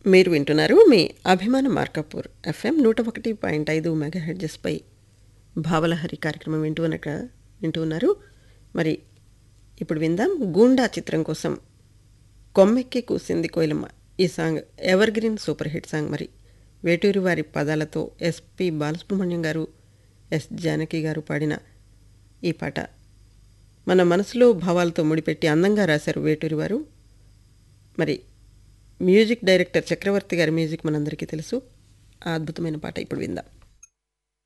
మీరు వింటున్నారు మీ అభిమాన మార్కాపూర్ ఎఫ్ఎం నూట ఒకటి పాయింట్ ఐదు మెగాహెడ్జెస్పై భావలహరి కార్యక్రమం వింటూ ఉన్నక వింటూ ఉన్నారు మరి ఇప్పుడు విందాం గూండా చిత్రం కోసం కొమ్మెక్కి కూసింది కోయిలమ్మ ఈ song evergreen super hit song మరి వేటూరి వారి పదాలతో ఎస్పి బాలసుబ్రహ్మణ్యం గారు ఎస్ జానకి గారు పాడిన ఈ పాట మన మనసులో భావాలతో ముడిపెట్టి అందంగా రాశారు వేటూరి వారు మరి మ్యూజిక్ డైరెక్టర్ చక్రవర్తి గారి మ్యూజిక్ మనందరికీ తెలుసు ఆ అద్భుతమైన పాట ఇప్పుడు విందాం